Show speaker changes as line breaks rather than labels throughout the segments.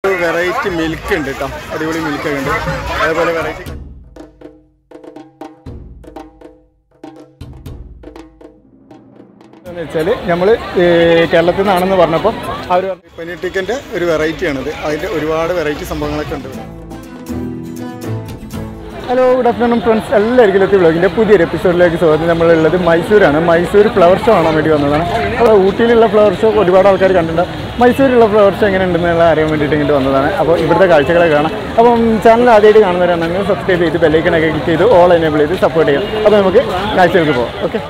Variety milk ഉണ്ട് കേട്ടോ അടിപൊളി മിൽക്ക് ഉണ്ട് അതേപോലെ വെറൈറ്റി എന്ന് വെച്ചാൽ നമ്മൾ കേരളത്തിൽ നിന്നാണെന്ന് പറഞ്ഞപ്പോൾ അവർ പനീർ ടിക്കൻ്റെ ഒരു വെറൈറ്റിയാണിത് അതിൻ്റെ ഒരുപാട് വെറൈറ്റി സംഭവങ്ങളൊക്കെ ഉണ്ട് ഇവിടെ ഹലോ ഗുഡ് ആഫ്റ്റർനൂൺ ഫ്രണ്ട്സ് എല്ലാവർക്കും എത്തി വ്ളോഗിൻ്റെ പുതിയൊരു എപ്പിസോഡിലേക്ക് സ്വാഗതം നമ്മളുള്ളത് മൈസൂരാണ് മൈസൂർ ഫ്ലവർ ഷോ കാണാൻ വേണ്ടി വന്നതാണ് അപ്പോൾ ഊട്ടിയിലുള്ള ഫ്ലവർ ഷോ ഒരുപാട് ആൾക്കാർ കണ്ടിട്ടുണ്ട് മൈസൂരിലുള്ള ഫ്ലവർ ഷോ എങ്ങനെ ഉണ്ടെന്നുള്ള അറിയാൻ വേണ്ടിയിട്ട് ഇങ്ങോട്ട് വന്നതാണ് അപ്പോൾ ഇവിടുത്തെ കാഴ്ചകളെ കാണാം അപ്പം ചാനൽ ആദ്യമായിട്ട് കാണുന്നവരാണെങ്കിൽ സബ്സ്ക്രൈബ് ചെയ്ത് ബെല്ലൈക്കണൊക്കെ ക്ലിക്ക് ചെയ്ത് ഓൾ എനേബിൾ ചെയ്ത് സപ്പോർട്ട് ചെയ്യാം അപ്പോൾ നമുക്ക് കാഴ്ചകൾക്ക് പോകാം ഓക്കെ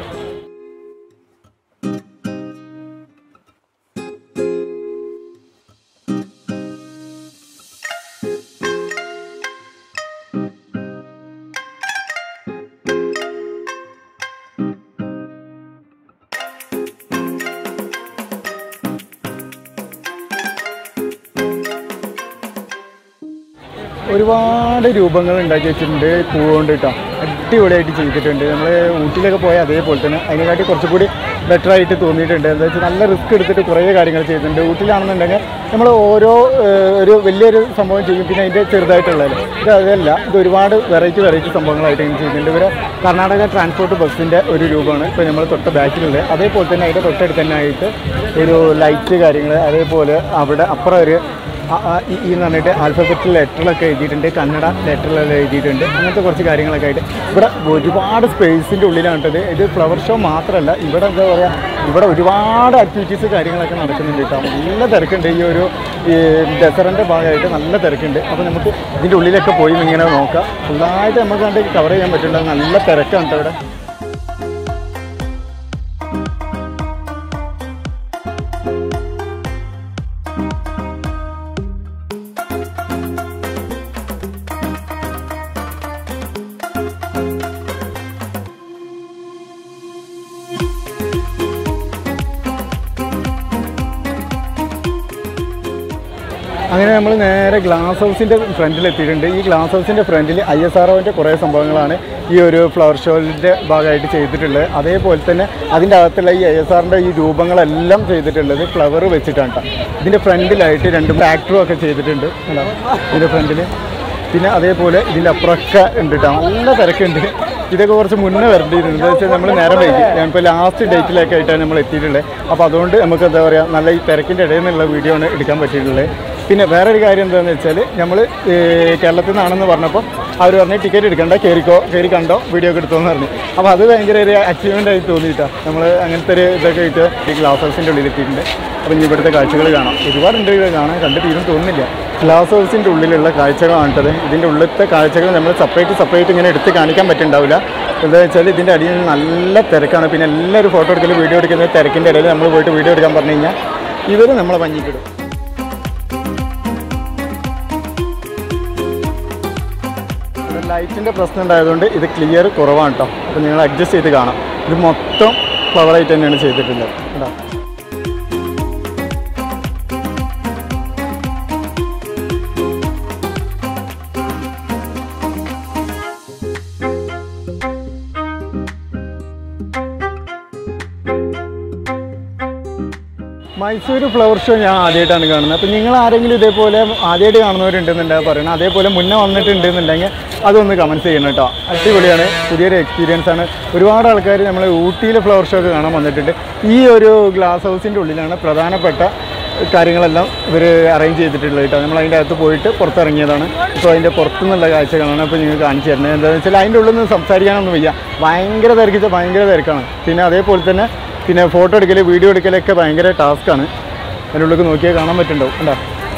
ഒരുപാട് രൂപങ്ങൾ ഉണ്ടാക്കി വെച്ചിട്ടുണ്ട് പൂ കൊണ്ട് കേട്ടോ അടിപൊളിയായിട്ട് ചെയ്തിട്ടുണ്ട് നമ്മൾ ഊട്ടിയിലൊക്കെ പോയ അതേപോലെ തന്നെ അതിനെക്കാട്ടി കുറച്ചുകൂടി ബെറ്റർ ആയിട്ട് തോന്നിയിട്ടുണ്ട് എന്താ വെച്ചാൽ നല്ല റിസ്ക് എടുത്തിട്ട് കുറേ കാര്യങ്ങൾ ചെയ്തിട്ടുണ്ട് ഊട്ടിയിലാണെന്നുണ്ടെങ്കിൽ നമ്മൾ ഓരോ ഏഹ്, ഒരു വലിയൊരു സംഭവം ചെയ്യും പിന്നെ അതിൻ്റെ ചെറുതായിട്ടുള്ളത് ഇത് അതല്ല ഇത് ഒരുപാട് വെറൈറ്റി വെറൈറ്റി സംഭവങ്ങളായിട്ട് ഇങ്ങനെ ചെയ്തിട്ടുണ്ട് ഇവർ കർണാടക ട്രാൻസ്പോർട്ട് ബസ്സിൻ്റെ ഒരു രൂപമാണ് ഇപ്പോൾ നമ്മൾ തൊട്ട് ബാക്കിലുള്ളത് അതേപോലെ തന്നെ അതിൻ്റെ തൊട്ടടുത്ത് തന്നെ ആയിട്ട് ഒരു ലൈറ്റ് കാര്യങ്ങൾ അതേപോലെ അവിടെ അപ്പുറം ഒരു ആ, ആ, ഈ ഈ എന്ന് പറഞ്ഞിട്ട് ആൽഫബറ്റിൽ ലെറ്ററിലൊക്കെ എഴുതിയിട്ടുണ്ട് കന്നഡ ലെറ്ററിലെല്ലാം എഴുതിയിട്ടുണ്ട് അങ്ങനത്തെ കുറച്ച് കാര്യങ്ങളൊക്കെ ആയിട്ട് ഇവിടെ ഒരുപാട് സ്പേസിൻ്റെ ഉള്ളിലാണ് കേട്ടത് ഇത് ഫ്ലവർ ഷോ മാത്രമല്ല ഇവിടെ എന്താ പറയുക ഇവിടെ ഒരുപാട് ആക്ടിവിറ്റീസ് കാര്യങ്ങളൊക്കെ നടക്കുന്നുണ്ട് കേട്ടോ നല്ല തിരക്കുണ്ട് ഈ ഒരു ഈ ദസറൻ്റെ ഭാഗമായിട്ട് നല്ല തിരക്കുണ്ട് അപ്പോൾ നമുക്ക് ഇതിൻ്റെ ഉള്ളിലൊക്കെ പോയി ഇങ്ങനെ നോക്കാം ഫുള്ളായിട്ട് നമുക്ക് കണ്ട് കവർ ചെയ്യാൻ പറ്റില്ല നല്ല തിരക്കാണ് കേട്ടോ ഇവിടെ അങ്ങനെ നമ്മൾ നേരെ ഗ്ലാസ് ഹൗസിൻ്റെ ഫ്രണ്ടിൽ എത്തിയിട്ടുണ്ട് ഈ ഗ്ലാസ് ഹൗസിൻ്റെ ഫ്രണ്ടിൽ ഐ എസ് ആർ ഒൻ്റെ കുറേ സംഭവങ്ങളാണ് ഈ ഒരു ഫ്ലവർ ഷോയിൻ്റെ ഭാഗമായിട്ട് ചെയ്തിട്ടുള്ളത് അതേപോലെ തന്നെ അതിൻ്റെ അകത്തുള്ള ഈ ഐ എസ് ആറിൻ്റെ ഈ രൂപങ്ങളെല്ലാം ചെയ്തിട്ടുള്ളത് ഫ്ലവർ വെച്ചിട്ടാണ് ട്ടോ. ഇതിൻ്റെ ഫ്രണ്ടിലായിട്ട് രണ്ട് ഫാക്ടറും ഒക്കെ ചെയ്തിട്ടുണ്ട് കണ്ടോ? ഇതിൻ്റെ ഫ്രണ്ടിൽ പിന്നെ അതേപോലെ ഇതിൻ്റെ അപ്പുറമൊക്കെ ഉണ്ട് കേട്ടോ നല്ല തിരക്കുണ്ട് ഇതൊക്കെ കുറച്ച് മുന്നേ വരേണ്ടിയിരുന്നു എന്താ വെച്ചാൽ നമ്മൾ നേരം വൈകി ഞാനിപ്പോൾ ലാസ്റ്റ് ഡേറ്റിലൊക്കെ ആയിട്ടാണ് നമ്മൾ എത്തിയിട്ടുള്ളത് അപ്പോൾ അതുകൊണ്ട് നമുക്ക് എന്താ പറയുക നല്ല ഈ തിരക്കിൻ്റെ ഇടയിൽ നിന്നുള്ള വീഡിയോ ആണ് എടുക്കാൻ പറ്റിയിട്ടുള്ളത് പിന്നെ വേറൊരു കാര്യം എന്താണെന്ന് വെച്ചാൽ നമ്മൾ കേരളത്തിൽ നിന്നാണെന്ന് പറഞ്ഞപ്പോൾ അവർ പറഞ്ഞ് ടിക്കറ്റ് എടുക്കണ്ട കയറിക്കോ കയറി കണ്ടോ വീഡിയോ ഒക്കെ എടുത്തോന്ന് പറഞ്ഞു അപ്പോൾ അത് ഭയങ്കര ഒരു അച്ചീവ്മെൻ്റ് ആയി തോന്നിയിട്ടാണ് നമ്മൾ അങ്ങനത്തെ ഒരു ഇതൊക്കെ ആയിട്ട് ഈ ഗ്ലാസ് ഹൗസിൻ്റെ ഉള്ളിൽ എത്തിയിട്ടുണ്ട് അപ്പോൾ ഇനി ഇവിടുത്തെ കാഴ്ചകൾ കാണാം ഒരുപാടുണ്ട് ഇവിടെ കാണാൻ കണ്ട് തീരും തോന്നുന്നില്ല ഗ്ലാസ് ഹൗസിൻ്റെ ഉള്ളിലുള്ള കാഴ്ചകളാണ് കേട്ടത് ഇതിൻ്റെ ഉള്ളിലത്തെ കാഴ്ചകൾ നമ്മൾ സെപ്പറേറ്റ് സെപ്പറേറ്റ് ഇങ്ങനെ എടുത്ത് കാണിക്കാൻ പറ്റുന്നുണ്ടാവില്ല എന്താ വെച്ചാൽ ഇതിൻ്റെ അടിയിൽ നല്ല തിരക്കാണ് പിന്നെ എല്ലാവരും ഫോട്ടോ എടുക്കലും വീഡിയോ എടുക്കുന്ന തിരക്കിൻ്റെ ഇടയിൽ നമ്മൾ പോയിട്ട് വീഡിയോ എടുക്കാൻ പറഞ്ഞു കഴിഞ്ഞാൽ ഇവർ നമ്മളെ പഞ്ഞിക്കിടും ലൈറ്റിൻ്റെ പ്രശ്നം ഉണ്ടായതുകൊണ്ട് ഇത് ക്ലിയർ കുറവാണ് കേട്ടോ അപ്പോൾ നിങ്ങൾ അഡ്ജസ്റ്റ് ചെയ്ത് കാണാം ഇത് മൊത്തം ഫ്ലവറായിട്ട് തന്നെയാണ് ചെയ്തിട്ടുള്ളത് കേട്ടോ മൈസൂർ ഫ്ലവർ ഷോ ഞാൻ ആദ്യമായിട്ടാണ് കാണുന്നത് അപ്പോൾ നിങ്ങൾ ആരെങ്കിലും ഇതേപോലെ ആദ്യമായിട്ട് കാണുന്നവരുണ്ടെന്നുണ്ടെങ്കിൽ പറയണം അതേപോലെ മുന്നേ വന്നിട്ടുണ്ടെന്നുണ്ടെങ്കിൽ അതൊന്ന് കമൻറ്റ് ചെയ്യണം കേട്ടോ അടിപൊളിയാണ് പുതിയൊരു എക്സ്പീരിയൻസ് ആണ് ഒരുപാട് ആൾക്കാർ നമ്മൾ ഊട്ടിയിലെ ഫ്ലവർ ഷോ ഒക്കെ കാണാൻ വന്നിട്ടുണ്ട് ഈ ഒരു ഗ്ലാസ് ഹൗസിൻ്റെ ഉള്ളിലാണ് പ്രധാനപ്പെട്ട കാര്യങ്ങളെല്ലാം ഇവർ അറേഞ്ച് ചെയ്തിട്ടുള്ളത് കേട്ടോ നമ്മൾ അതിൻ്റെ അകത്ത് പോയിട്ട് പുറത്തിറങ്ങിയതാണ് ഇപ്പോൾ അതിൻ്റെ പുറത്തുനിന്നുള്ള കാഴ്ചകളാണ് ഇപ്പോൾ നിങ്ങൾ കാണിച്ചു തരുന്നത് എന്താണെന്ന് വെച്ചാൽ അതിൻ്റെ ഉള്ളിൽ നിന്ന് സംസാരിക്കാനൊന്നും വയ്യ ഭയങ്കര തിരക്കിച്ച ഭയങ്കര തിരക്കാണ് പിന്നെ അതേപോലെ തന്നെ പിന്നെ ഫോട്ടോ എടുക്കൽ വീഡിയോ എടുക്കലൊക്കെ ഭയങ്കര ടാസ്ക്കാണ് അതിൻ്റെ ഉള്ളിൽ നോക്കിയാൽ കാണാൻ പറ്റുന്നുണ്ടാവും കണ്ടോ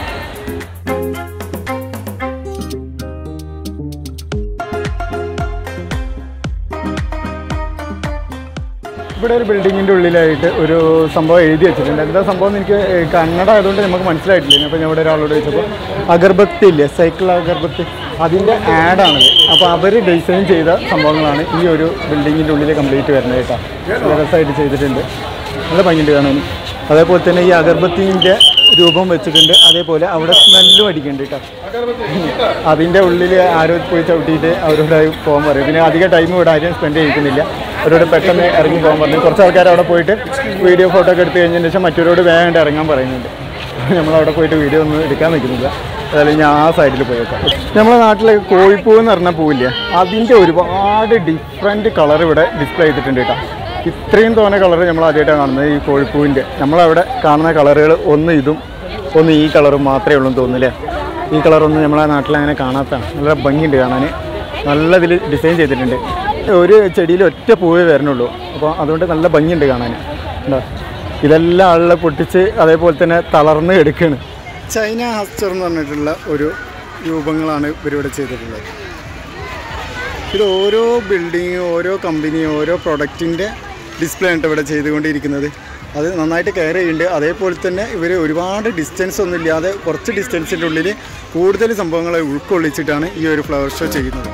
ഇവിടെ ഒരു ബിൽഡിങ്ങിൻ്റെ ഉള്ളിലായിട്ട് ഒരു സംഭവം എഴുതി വെച്ചിട്ടുണ്ട് എന്താ സംഭവം എന്ന് എനിക്ക് ഏഹ്, കന്നഡ ആയതുകൊണ്ട് നമുക്ക് മനസ്സിലായിട്ടില്ല അപ്പോൾ ഞാൻ ഇവിടെ ഒരാളോട് ചോദിച്ചപ്പോൾ അഗർബത്തി ഇല്ലേ സൈക്കിൾ അഗർബത്തി അതിൻ്റെ ആഡാണിത് അപ്പോൾ അവർ ഡിസൈൻ ചെയ്ത സംഭവങ്ങളാണ് ഈ ഒരു ബിൽഡിങ്ങിൻ്റെ ഉള്ളിൽ കംപ്ലീറ്റ് വരുന്നത് കേട്ടോ നല്ല രസമായിട്ട് ചെയ്തിട്ടുണ്ട് നല്ല ഭംഗിയുണ്ട് കാണാൻ അതേപോലെ തന്നെ ഈ അഗർബത്തിൻ്റെ രൂപം വെച്ചിട്ടുണ്ട് അതേപോലെ അവിടെ സ്മെല്ലും അടിക്കുന്നുണ്ട് കേട്ടോ അതിൻ്റെ ഉള്ളിൽ ആരോ പോയി ചവിട്ടിയിട്ട് അവരോട് പോകാൻ പറയും പിന്നെ അധികം ടൈം ഇവിടെ ആരും സ്പെൻഡ് ചെയ്യിക്കുന്നില്ല അവരോട് പെട്ടെന്ന് ഇറങ്ങി പോകാൻ പറഞ്ഞു കുറച്ച് ആൾക്കാർ അവിടെ പോയിട്ട് വീഡിയോ ഫോട്ടോ ഒക്കെ എടുത്ത് കഴിഞ്ഞതിന് ശേഷം മറ്റവരോട് വേഗം ഇറങ്ങാൻ പറയുന്നുണ്ട് നമ്മളവിടെ പോയിട്ട് വീഡിയോ ഒന്നും എടുക്കാൻ നിൽക്കുന്നില്ല അതായത് ഞാൻ ആ സൈഡിൽ പോയേക്കാം നമ്മുടെ നാട്ടിലെ കോഴിപ്പൂ എന്ന് പറഞ്ഞ പൂവില്ലേ അതിൻ്റെ ഒരുപാട് ഡിഫറെൻറ്റ് കളർ ഇവിടെ ഡിസ്പ്ലേ ചെയ്തിട്ടുണ്ട് കേട്ടോ ഇത്രയും തോന്നെ കളർ നമ്മൾ ആദ്യമായിട്ടാണ് കാണുന്നത് ഈ കോഴിപ്പൂവിൻ്റെ നമ്മളവിടെ കാണുന്ന കളറുകൾ ഒന്ന് ഇതും ഒന്ന് ഈ കളറും മാത്രമേ ഉള്ളൂ എന്ന് തോന്നുന്നില്ലേ ഈ കളറൊന്നും നമ്മളെ നാട്ടിൽ അങ്ങനെ കാണാത്തതാണ് നല്ല ഭംഗിയുണ്ട് കാണാൻ നല്ല ഇതിൽ ഡിസൈൻ ചെയ്തിട്ടുണ്ട് ഒരു ചെടിയിൽ ഒറ്റ പൂവേ വരണുള്ളൂ അപ്പോൾ അതുകൊണ്ട് നല്ല ഭംഗിയുണ്ട് കാണാൻ ഉണ്ടോ ഇതെല്ലാം ആളുകളെ പൊട്ടിച്ച് അതേപോലെ തന്നെ തളർന്ന് എടുക്കുകയാണ് ചൈന ഹസ്റ്റർ എന്ന് പറഞ്ഞിട്ടുള്ള ഒരു രൂപങ്ങളാണ് ഇവരിവിടെ ചെയ്തിട്ടുള്ളത് ഇത് ഓരോ ബിൽഡിങ് ഓരോ കമ്പനി ഓരോ പ്രൊഡക്റ്റിൻ്റെ ഡിസ്പ്ലേ ആണ് ഇവിടെ ചെയ്തുകൊണ്ടിരിക്കുന്നത് അത് നന്നായിട്ട് കെയർ ചെയ്യുന്നുണ്ട് അതേപോലെ തന്നെ ഇവർ ഒരുപാട് ഡിസ്റ്റൻസ് ഒന്നും ഇല്ലാതെ കുറച്ച് ഡിസ്റ്റൻസിൻ്റെ ഉള്ളിൽ കൂടുതൽ സംഭവങ്ങളെ ഉൾക്കൊള്ളിച്ചിട്ടാണ് ഈ ഒരു ഫ്ലവർ ഷോ ചെയ്യുന്നത്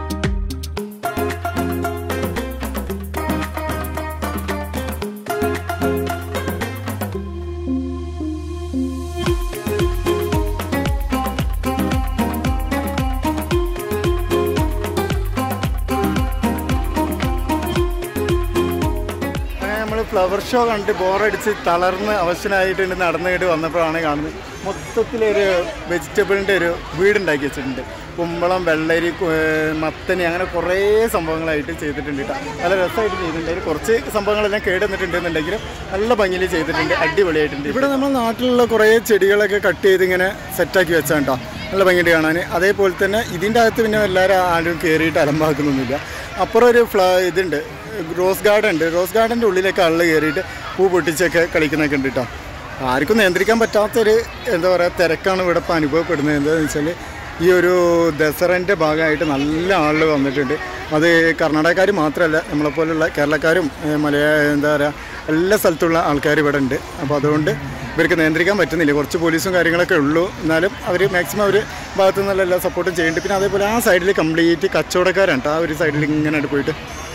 അങ്ങനെ നമ്മൾ ഫ്ലവർ ഷോ കണ്ട് ബോറടിച്ച് തളർന്ന് അവശനായിട്ട് നടന്നിട്ട് വന്നപ്പോഴാണ് കാണുന്നത് മൊത്തത്തിലൊരു വെജിറ്റബിളിൻ്റെ ഒരു വീടുണ്ടാക്കി വെച്ചിട്ടുണ്ട് കുമ്പളം വെള്ളരി കു- ഏർ മത്തനി അങ്ങനെ കുറേ സംഭവങ്ങളായിട്ട് ചെയ്തിട്ടുണ്ട് കേട്ടോ നല്ല രസമായിട്ട് ചെയ്തിട്ടുണ്ട് അതിൽ കുറച്ച് സംഭവങ്ങളെല്ലാം കേടുന്നിട്ടുണ്ടെന്നുണ്ടെങ്കിലും നല്ല ഭംഗിയിൽ ചെയ്തിട്ടുണ്ട് അടിപൊളിയായിട്ടുണ്ട് ഇവിടെ നമ്മൾ നാട്ടിലുള്ള കുറേ ചെടികളൊക്കെ കട്ട് ചെയ്ത് ഇങ്ങനെ സെറ്റാക്കി വെച്ചാൽ കേട്ടോ നല്ല ഭംഗിയായിട്ട് കാണാൻ അതേപോലെ തന്നെ ഇതിൻ്റെ അകത്ത് പിന്നെ എല്ലാവരും ആരും കയറിയിട്ട് അലമ്പാക്കുന്നൊന്നുമില്ല അപ്പുറം ഒരു ഫ്ല ഇതുണ്ട് റോസ് ഗാർഡൻ ഉണ്ട് റോസ് ഗാർഡൻ്റെ ഉള്ളിലേക്ക് ആളുകൾ കയറിയിട്ട് പൂ പൊട്ടിച്ചൊക്കെ കളിക്കുന്നൊക്കെ ഉണ്ട് കേട്ടോ ആർക്കും നിയന്ത്രിക്കാൻ പറ്റാത്തൊരു എന്താ പറയുക തിരക്കാണ് ഇവിടെ ഇപ്പോൾ അനുഭവപ്പെടുന്നത് എന്താണെന്ന് വെച്ചാൽ ഈ ഒരു ദസറൻ്റെ ഭാഗമായിട്ട് നല്ല ആളുകൾ വന്നിട്ടുണ്ട് അത് കർണാടകക്കാർ മാത്രമല്ല നമ്മളെപ്പോലുള്ള കേരളക്കാരും ഏഹ്, മലയാ എന്താ പറയുക എല്ലാ സ്ഥലത്തുള്ള ആൾക്കാർ ഇവിടെ ഉണ്ട് അപ്പോൾ അതുകൊണ്ട് ഇവർക്ക് നിയന്ത്രിക്കാൻ പറ്റുന്നില്ല കുറച്ച് പോലീസും കാര്യങ്ങളൊക്കെ ഉള്ളൂ എന്നാലും അവർ മാക്സിമം അവർ ഭാഗത്തു നിന്നുള്ള എല്ലാ സപ്പോർട്ടും ചെയ്യുന്നുണ്ട് പിന്നെ അതേപോലെ ആ സൈഡിൽ കംപ്ലീറ്റ് കച്ചവടക്കാരാണ് ട്ടോ. ആ ഒരു സൈഡിൽ ഇങ്ങനെ ആയിട്ട് പോയിട്ട്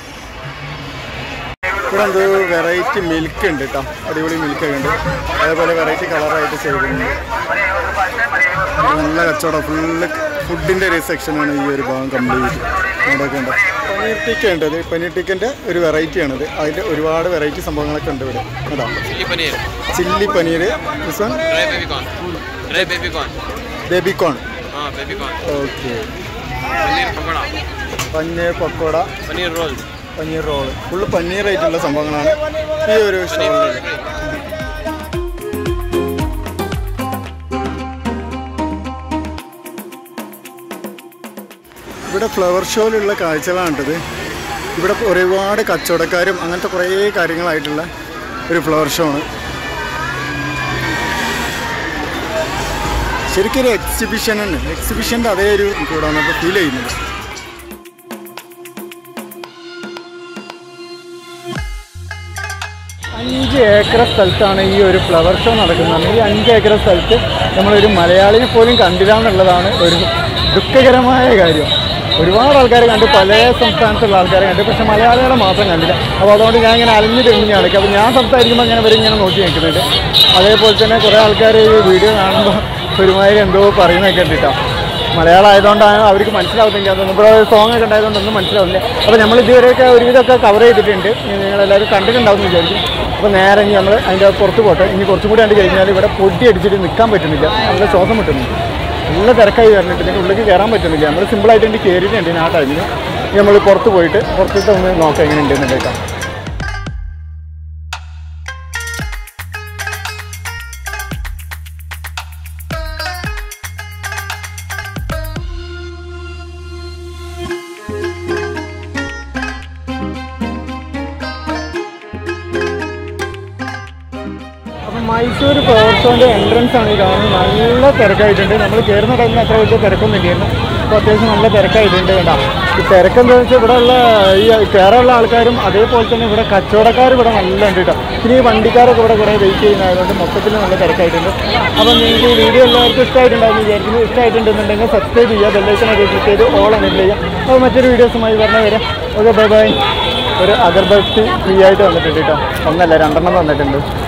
ഇവിടെ എന്തോ വെറൈറ്റി മിൽക്ക് ഉണ്ട് കേട്ടോ അടിപൊളി മിൽക്ക് ഒക്കെ ഉണ്ട് അതേപോലെ വെറൈറ്റി കളറായിട്ട് ചെയ്തിട്ടുണ്ട് നല്ല കച്ചവടം ഫുള്ള് ഫുഡിൻ്റെ ഒരു സെക്ഷനാണ് ഈ ഒരു ഭാഗം കംപ്ലീറ്റ് ഇവിടെയൊക്കെ ഉണ്ട് പനീർ ടിക്ക ഉണ്ട് അത് പനീർ ടിക്കൻ്റെ ഒരു വെറൈറ്റിയാണത് അതിൻ്റെ ഒരുപാട് വെറൈറ്റി സംഭവങ്ങളൊക്കെ ഉണ്ട് ഇവിടെ അതാ
chilli paneer
chilli paneer this one
dry baby corn dry baby corn
baby corn
हाँ baby corn
okay
paneer pakora
paneer pakora
paneer roll
paneer roll full പനീറായിട്ടുള്ള സംഭവങ്ങളാണ് ഈ ഒരു സ്റ്റോളിൽ ഇവിടെ ഫ്ലവർ ഷോയിലുള്ള കാഴ്ചകളാണിട്ടത് ഇവിടെ ഒരുപാട് കച്ചവടക്കാരും അങ്ങനത്തെ കുറേ കാര്യങ്ങളായിട്ടുള്ള ഒരു ഫ്ലവർ ഷോ ആണ് ശരിക്കും ഒരു എക്സിബിഷൻ ആണ് എക്സിബിഷൻ്റെ അതേ ഒരു കൂടാണ് ഇപ്പോൾ ഫീൽ ചെയ്യുന്നത് അഞ്ച് ഏക്കർ സ്ഥലത്താണ് ഈ ഒരു ഫ്ലവർ ഷോ നടക്കുന്നത് ഈ അഞ്ച് ഏക്കർ സ്ഥലത്ത് നമ്മളൊരു മലയാളിനെ പോലും കണ്ടില്ല എന്നുള്ളതാണ് ഒരു ദുഃഖകരമായ കാര്യം ഒരുപാട് ആൾക്കാരെ കണ്ടു പല സംസ്ഥാനത്തുള്ള ആൾക്കാരെ കണ്ടു പക്ഷെ മലയാളികളെ മാത്രം കണ്ടില്ല അപ്പോൾ അതുകൊണ്ട് ഞാൻ ഇങ്ങനെ അലഞ്ഞു തെളിഞ്ഞ് നടക്കുക അപ്പോൾ ഞാൻ സംസാരിക്കുമ്പോൾ അങ്ങനെ ഇവർ ഇങ്ങനെ നോക്കി നിൽക്കുന്നുണ്ട് അതേപോലെ തന്നെ കുറേ ആൾക്കാർ ഈ വീഡിയോ കാണുമ്പോൾ ഒരുമാതിരി എന്തോ പറയുന്നതൊക്കെ ഉണ്ട് മലയാളം ആയതുകൊണ്ടാണ് അവർക്ക് മനസ്സിലാവുന്നില്ല അതൊന്നും ഇപ്പോൾ സോങ് ഒക്കെ ഉണ്ടായതുകൊണ്ടൊന്നും മനസ്സിലാവില്ല അപ്പോൾ നമ്മൾ ഇതുവരെയൊക്കെ ഒരുവിധമൊക്കെ കവർ ചെയ്തിട്ടുണ്ട് നിങ്ങളെല്ലാവരും കണ്ടിട്ടുണ്ടാവും എന്ന് വിചാരിക്കും അപ്പോൾ നേരെ ഇനി നമ്മൾ അതിൻ്റെ പുറത്ത് പോട്ടെ ഇനി കുറച്ചും കൂടി കണ്ട് കഴിഞ്ഞാൽ ഇവിടെ പൊടി അടിച്ചിട്ട് നിൽക്കാൻ പറ്റുന്നില്ല നല്ല ശ്വാസം കിട്ടുന്നില്ല നല്ല തിരക്കായി വരുന്നുണ്ട് ഇതിൻ്റെ ഉള്ളിലേക്ക് കയറാൻ പറ്റുന്നില്ല നമ്മൾ സിമ്പിളായിട്ട് വേണ്ടി കയറിയിട്ടുണ്ട് ആ ടൈമിൽ നമ്മൾ പുറത്ത് പോയിട്ട് പുറത്തിട്ട് ഒന്ന് നോക്കാം എങ്ങനെ ഉണ്ടെന്നുണ്ടേക്കാം അപ്പം മൈസൂർ ഫ്ലവർ ഷോൻ്റെ എൻട്രൻസ് ആണ് ഈ കാണുന്നത് നല്ല തിരക്കായിട്ടുണ്ട് നമ്മൾ കയറുന്ന ടൈമിൽ അത്ര വലിയ തിരക്കൊന്നും ഇല്ലായിരുന്നു അപ്പോൾ അത്യാവശ്യം നല്ല തിരക്കായിട്ടുണ്ട് കേട്ടോ ഈ തിരക്കെന്താ വെച്ചാൽ ഇവിടെ ഉള്ള ഈ കയറുള്ള ആൾക്കാരും അതേപോലെ തന്നെ ഇവിടെ കച്ചവടക്കാർ ഇവിടെ നല്ല ഉണ്ട് കേട്ടോ പിന്നെ ഈ വണ്ടിക്കാരൊക്കെ ഇവിടെ കുറേ വെയിറ്റ് ചെയ്യുന്നതായതുകൊണ്ട് മൊത്തത്തിൽ നല്ല തിരക്കായിട്ടുണ്ട് അപ്പം നിങ്ങൾക്ക് ഈ വീഡിയോ എല്ലാവർക്കും ഇഷ്ടമായിട്ടുണ്ടാവും വിചാരിക്കുന്നു ഇഷ്ടമായിട്ടുണ്ടെന്നുണ്ടെങ്കിൽ സബ്സ്ക്രൈബ് ചെയ്യുക ബെല്ലൈക്കനൊക്കെ ക്ലിക്ക് ചെയ്ത് ഓൾ എനേബിൾ ചെയ്യുക അപ്പോൾ മറ്റൊരു വീഡിയോസുമായി പറഞ്ഞ വരാം ഓക്കെ ബൈ ബൈ ഒരു അഗർബത്തി ഫ്രീ ആയിട്ട് വന്നിട്ടുണ്ട് കേട്ടോ ഒന്നല്ല രണ്ടെണ്ണം വന്നിട്ടുണ്ട്